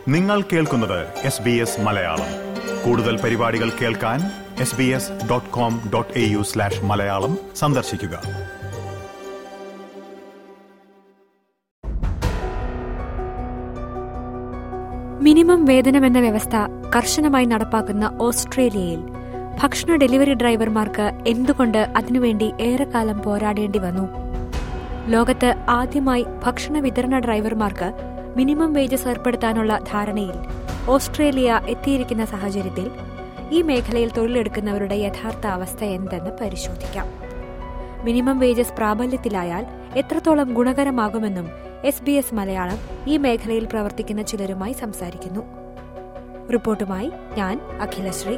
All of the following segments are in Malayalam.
നിങ്ങൾ കേൾക്കുന്നത് എസ് ബി എസ് മലയാളം കൂടുതൽ പരിപാടികൾ കേൾക്കാൻ S B S dot com dot A U slash Malayalam സന്ദർശിക്കുക മിനിമം വേതനമെന്ന വ്യവസ്ഥ കർശനമായി നടപ്പാക്കുന്ന ഓസ്ട്രേലിയയിൽ ഭക്ഷണ ഡെലിവറി ഡ്രൈവർമാർക്ക് എന്തുകൊണ്ട് അതിനുവേണ്ടി ഏറെക്കാലം പോരാടേണ്ടി വന്നു ലോകത്ത് ആദ്യമായി ഭക്ഷണ വിതരണ ഡ്രൈവർമാർക്ക് മിനിമം വേജസ് ഏർപ്പെടുത്താനുള്ള ധാരണയിൽ ഓസ്ട്രേലിയ എത്തിയിരിക്കുന്ന സാഹചര്യത്തിൽ ഈ മേഖലയിൽ തൊഴിലെടുക്കുന്നവരുടെ യഥാർത്ഥ അവസ്ഥ എന്തെന്ന് പരിശോധിക്കാം മിനിമം വേജസ് പ്രാബല്യത്തിലായാൽ എത്രത്തോളം ഗുണകരമാകുമെന്നും എസ് ബി എസ് മലയാളം ഈ മേഖലയിൽ പ്രവർത്തിക്കുന്ന ചിലരുമായി സംസാരിക്കുന്നു റിപ്പോർട്ടുമായി ഞാൻ അഖിലശ്രീ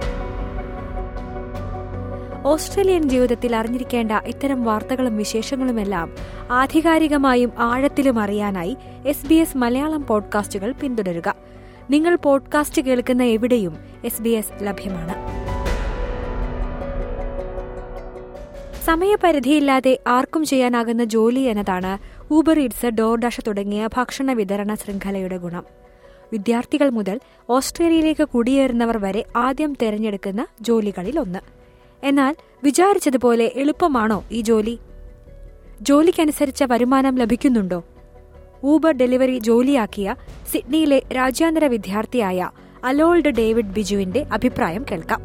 ഓസ്ട്രേലിയൻ ജീവിതത്തിൽ അറിഞ്ഞിരിക്കേണ്ട ഇത്തരം വാർത്തകളും വിശേഷങ്ങളുമെല്ലാം ആധികാരികമായും ആഴത്തിലും അറിയാനായി എസ് ബി എസ് മലയാളം പോഡ്കാസ്റ്റുകൾ പിന്തുടരുക നിങ്ങൾ പോഡ്കാസ്റ്റ് കേൾക്കുന്ന എവിടെയും എസ് ബി എസ് ലഭ്യമാണ് സമയപരിധിയില്ലാതെ ആർക്കും ചെയ്യാനാകുന്ന ജോലി എന്നതാണ് ഊബർ ഈറ്റ്സ് ഡോർഡാഷ് തുടങ്ങിയ ഭക്ഷണ വിതരണ ശൃംഖലയുടെ ഗുണം വിദ്യാർത്ഥികൾ മുതൽ ഓസ്ട്രേലിയയിലേക്ക് കുടിയേറുന്നവർ വരെ ആദ്യം തെരഞ്ഞെടുക്കുന്ന ജോലികളിൽ ഒന്ന് എന്നാൽ വിചാരിച്ചതുപോലെ എളുപ്പമാണോ ഈ ജോലി ജോലിക്കനുസരിച്ച വരുമാനം ലഭിക്കുന്നുണ്ടോ ഊബർ ഡെലിവറി ജോലിയാക്കിയ സിഡ്നിയിലെ രാജ്യാന്തര വിദ്യാർത്ഥിയായ അലോൾഡ് ഡേവിഡ് ബിജുവിന്റെ അഭിപ്രായം കേൾക്കാം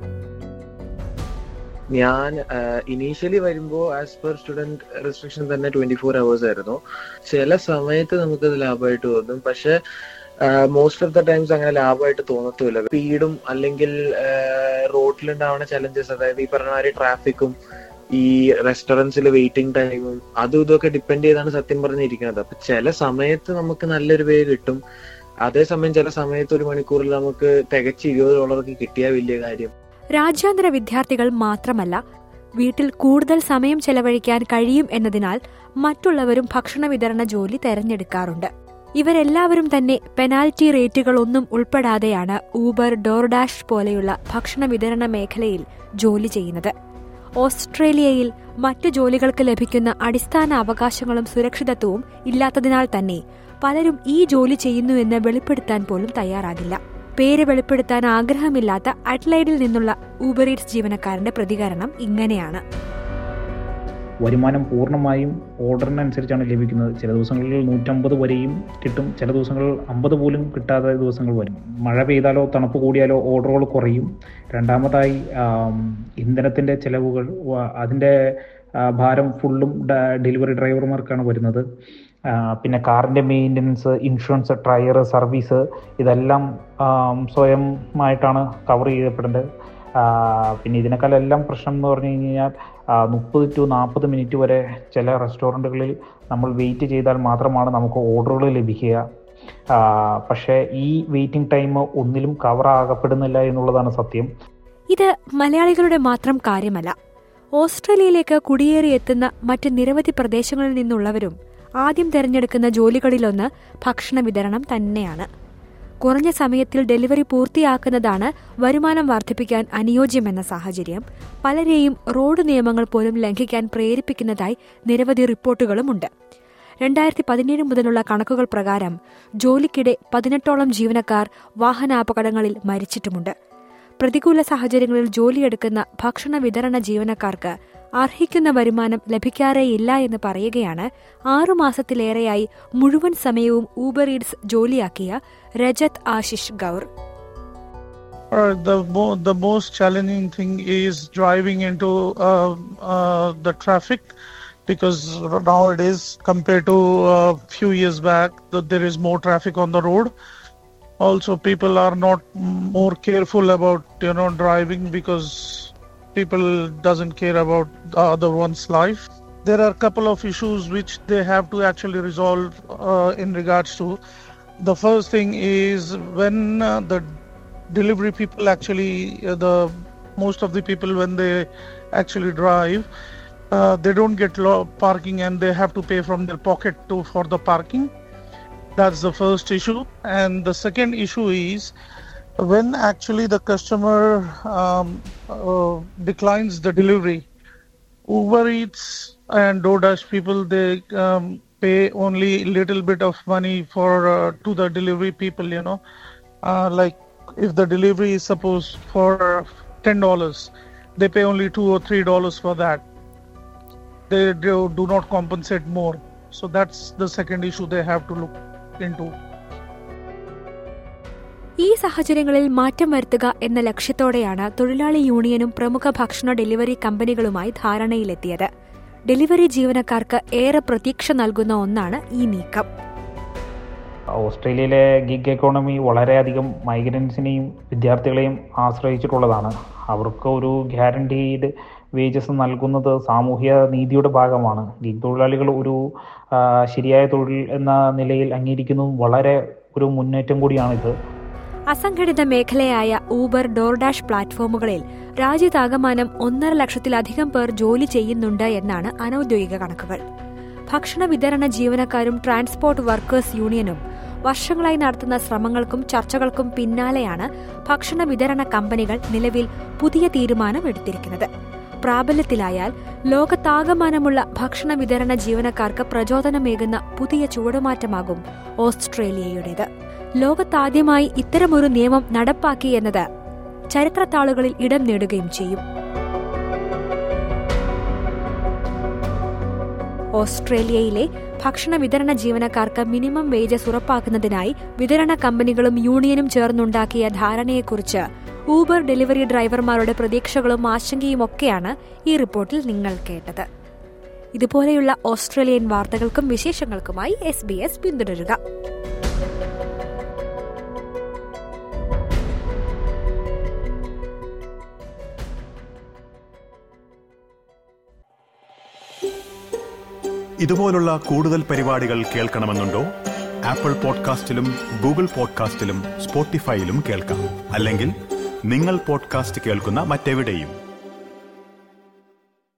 ഞാൻ ഇനീഷ്യലി വരുമ്പോ ആസ് പെർ സ്റ്റുഡന്റ് റെസ്ട്രിക്ഷൻ തന്നെ ട്വന്റി ഫോർ അവേഴ്സ് ആയിരുന്നു ചില സമയത്ത് നമുക്കത് ലാഭമായിട്ട് തോന്നും പക്ഷെ മോസ്റ്റ് ഓഫ് ദ ടൈംസ് അങ്ങനെ ലാഭമായിട്ട് തോന്നത്തുമില്ല സ്പീഡും അല്ലെങ്കിൽ റോഡിലുണ്ടാവുന്ന ചലഞ്ചസ് അതായത് ഈ പറഞ്ഞ മാതിരി ട്രാഫിക്കും ഈ റെസ്റ്റോറൻറ്റ്സിൽ വെയിറ്റിംഗ് ടൈമും അതും ഇതൊക്കെ ഡിപ്പെൻഡ് ചെയ്താണ് സത്യം പറഞ്ഞിരിക്കുന്നത് അപ്പൊ ചില സമയത്ത് നമുക്ക് നല്ലൊരു പേ കിട്ടും അതേസമയം ചില സമയത്ത് ഒരു മണിക്കൂറിൽ നമുക്ക് തികച്ച് ഇരുപത് ഡോളർക്ക് കിട്ടിയ വലിയ കാര്യം രാജ്യാന്തര വിദ്യാർത്ഥികൾ മാത്രമല്ല വീട്ടിൽ കൂടുതൽ സമയം ചെലവഴിക്കാൻ കഴിയും എന്നതിനാൽ മറ്റുള്ളവരും ഭക്ഷണ വിതരണ ജോലി തെരഞ്ഞെടുക്കാറുണ്ട് ഇവരെല്ലാവരും തന്നെ പെനാൽറ്റി റേറ്റുകളൊന്നും ഉൾപ്പെടാതെയാണ് ഊബർ ഡോർഡാഷ് പോലെയുള്ള ഭക്ഷണ വിതരണ മേഖലയിൽ ജോലി ചെയ്യുന്നത് ഓസ്ട്രേലിയയിൽ മറ്റു ജോലികൾക്ക് ലഭിക്കുന്ന അടിസ്ഥാന അവകാശങ്ങളും സുരക്ഷിതത്വവും ഇല്ലാത്തതിനാൽ തന്നെ പലരും ഈ ജോലി ചെയ്യുന്നുവെന്ന് വെളിപ്പെടുത്താൻ പോലും തയ്യാറാകില്ല പേര് വെളിപ്പെടുത്താൻ ആഗ്രഹമില്ലാത്ത അഡ്ലൈഡിൽ നിന്നുള്ള ഊബർ ഈറ്റ്സ് ജീവനക്കാരന്റെ പ്രതികരണം ഇങ്ങനെയാണ് വരുമാനം പൂർണ്ണമായും ഓർഡറിനനുസരിച്ചാണ് ലഭിക്കുന്നത് ചില ദിവസങ്ങളിൽ നൂറ്റമ്പത് വരെയും കിട്ടും ചില ദിവസങ്ങളിൽ അമ്പത് പോലും കിട്ടാത്ത ദിവസങ്ങൾ വരും മഴ പെയ്താലോ തണുപ്പ് കൂടിയാലോ ഓർഡറുകൾ കുറയും രണ്ടാമതായി ഇന്ധനത്തിൻ്റെ ചിലവുകൾ അതിൻ്റെ ഭാരം ഫുള്ളും ഡെലിവറി ഡ്രൈവർമാർക്കാണ് വരുന്നത് പിന്നെ കാറിൻ്റെ മെയിൻ്റനൻസ് ഇൻഷുറൻസ് ടയർ സർവീസ് ഇതെല്ലാം സ്വയമായിട്ടാണ് കവർ ചെയ്യപ്പെടേണ്ടത് പിന്നെ ഇതിനേക്കാളെല്ലാം പ്രശ്നം എന്ന് പറഞ്ഞു കഴിഞ്ഞാൽ മുപ്പത് ടു നാൽപ്പത് മിനിറ്റ് വരെ ചില റെസ്റ്റോറൻറ്റുകളിൽ നമ്മൾ വെയിറ്റ് ചെയ്താൽ മാത്രമാണ് നമുക്ക് ഓർഡറുകൾ ലഭിക്കുക പക്ഷേ ഈ വെയിറ്റിംഗ് ടൈം ഒന്നിലും കവർ ആകപ്പെടുന്നില്ല എന്നുള്ളതാണ് സത്യം ഇത് മലയാളികളുടെ മാത്രം കാര്യമല്ല ഓസ്ട്രേലിയയിലേക്ക് കുടിയേറി എത്തുന്ന മറ്റ് നിരവധി പ്രദേശങ്ങളിൽ നിന്നുള്ളവരും ആദ്യം തിരഞ്ഞെടുക്കുന്ന ജോലികളിലൊന്ന് ഭക്ഷണ വിതരണം തന്നെയാണ് കുറഞ്ഞ സമയത്തിൽ ഡെലിവറി പൂർത്തിയാക്കുന്നതാണ് വരുമാനം വർദ്ധിപ്പിക്കാൻ അനുയോജ്യമെന്ന സാഹചര്യം പലരെയും റോഡ് നിയമങ്ങൾ പോലും ലംഘിക്കാൻ പ്രേരിപ്പിക്കുന്നതായി നിരവധി റിപ്പോർട്ടുകളുമുണ്ട് രണ്ടായിരത്തി പതിനേഴ് മുതലുള്ള കണക്കുകൾ പ്രകാരം ജോലിക്കിടെ പതിനെട്ടോളം ജീവനക്കാർ വാഹനാപകടങ്ങളിൽ മരിച്ചിട്ടുമുണ്ട് പ്രതികൂല സാഹചര്യങ്ങളിൽ ജോലിയെടുക്കുന്ന ഭക്ഷണ വിതരണ ജീവനക്കാർക്ക് അർഹിക്കുന്ന വരുമാനം ലഭിക്കാറേയില്ല എന്ന് പറയുകയാണ് ആറുമാസത്തിലേറെയായി മുഴുവൻ സമയവും ഊബർ ഈഡ്സ് ജോലിയാക്കിയ Rajat Ashish Gaur Uh, the mo- the most challenging thing is driving into uh, uh, the traffic because nowadays compared to a few years back th- there is more traffic on the road also people are not more careful about you know driving because people doesn't care about the other one's life there are a couple of issues which they have to actually resolve uh, in regards to the first thing is when uh, the delivery people actually uh, the most of the people when they actually drive uh, they don't get lo- parking and they have to pay from their pocket to for the parking that's the first issue and the second issue is when actually the customer um, uh, declines the delivery uber eats and DoorDash people they um, pay only little bit of money for uh, to the delivery people. You know, uh, like if the delivery is supposed for ten dollars, they pay only two or three dollars for that. They do, do not compensate more. So that's the second issue they have to look into. ഈ സാഹചര്യങ്ങളിൽ മാറ്റം വരുത്തുക എന്ന ലക്ഷ്യത്തോടെയാണ് തൊഴിലാളി യൂണിയനും പ്രമുഖ ഭക്ഷണ ഡെലിവറി കമ്പനികളുമായി ധാരണയിലെത്തിയത് ഡെലിവറി ജീവനക്കാർക്ക് ഏറെ പ്രതീക്ഷ നൽകുന്ന ഒന്നാണ് ഈ നീക്കം ഓസ്ട്രേലിയയിലെ ഗിഗ് എക്കോണമി വളരെയധികം മൈഗ്രൻസിനെയും വിദ്യാർത്ഥികളെയും ആശ്രയിച്ചിട്ടുള്ളതാണ് അവർക്ക് ഒരു ഗ്യാരണ്ടീഡ് വേജസ് നൽകുന്നത് സാമൂഹ്യ നീതിയുടെ ഭാഗമാണ് ഗിഗ് തൊഴിലാളികൾ ഒരു ആ, ശരിയായ തൊഴിൽ എന്ന നിലയിൽ അംഗീകരിക്കുന്നതും വളരെ ഒരു മുന്നേറ്റം കൂടിയാണിത് അസംഘടിത മേഖലയായ ഊബർ ഡോർഡാഷ് പ്ലാറ്റ്ഫോമുകളിൽ രാജ്യത്താകമാനം ഒന്നര ലക്ഷത്തിലധികം പേർ ജോലി ചെയ്യുന്നുണ്ട് എന്നാണ് അനൌദ്യോഗിക കണക്കുകൾ ഭക്ഷണ വിതരണ ജീവനക്കാരും ട്രാൻസ്പോർട്ട് വർക്കേഴ്സ് യൂണിയനും വർഷങ്ങളായി നടത്തുന്ന ശ്രമങ്ങൾക്കും ചർച്ചകൾക്കും പിന്നാലെയാണ് ഭക്ഷണ വിതരണ കമ്പനികൾ നിലവിൽ പുതിയ തീരുമാനം എടുത്തിരിക്കുന്നത് പ്രാബല്യത്തിലായാൽ ലോകത്താകമാനമുള്ള ഭക്ഷണ വിതരണ ജീവനക്കാർക്ക് പ്രചോദനമേകുന്ന പുതിയ ചുവടുമാറ്റമാകും ഓസ്ട്രേലിയയുടേത് ലോകത്താദ്യമായി ഇത്തരമൊരു നിയമം നടപ്പാക്കി എന്നത് ചരിത്രത്താളുകളിൽ ഇടം നേടുകയും ചെയ്യും ഓസ്ട്രേലിയയിലെ ഭക്ഷണ വിതരണ ജീവനക്കാർക്ക് മിനിമം വേജസ് ഉറപ്പാക്കുന്നതിനായി വിതരണ കമ്പനികളും യൂണിയനും ചേർന്നുണ്ടാക്കിയ ധാരണയെക്കുറിച്ച് ഊബർ ഡെലിവറി ഡ്രൈവർമാരുടെ പ്രതീക്ഷകളും ആശങ്കയും ഒക്കെയാണ് ഈ റിപ്പോർട്ടിൽ നിങ്ങൾ കേട്ടത് ഇതുപോലെയുള്ള ഓസ്ട്രേലിയൻ വാർത്തകൾക്കും വിശേഷങ്ങൾക്കുമായി എസ് ബി എസ് പിന്തുടരുക ഇതുപോലുള്ള കൂടുതൽ പരിപാടികൾ കേൾക്കണമെന്നുണ്ടോ ആപ്പിൾ പോഡ്കാസ്റ്റിലും ഗൂഗിൾ പോഡ്കാസ്റ്റിലും സ്പോട്ടിഫൈയിലും കേൾക്കാം അല്ലെങ്കിൽ നിങ്ങൾ പോഡ്കാസ്റ്റ് കേൾക്കുന്ന മറ്റെവിടെയും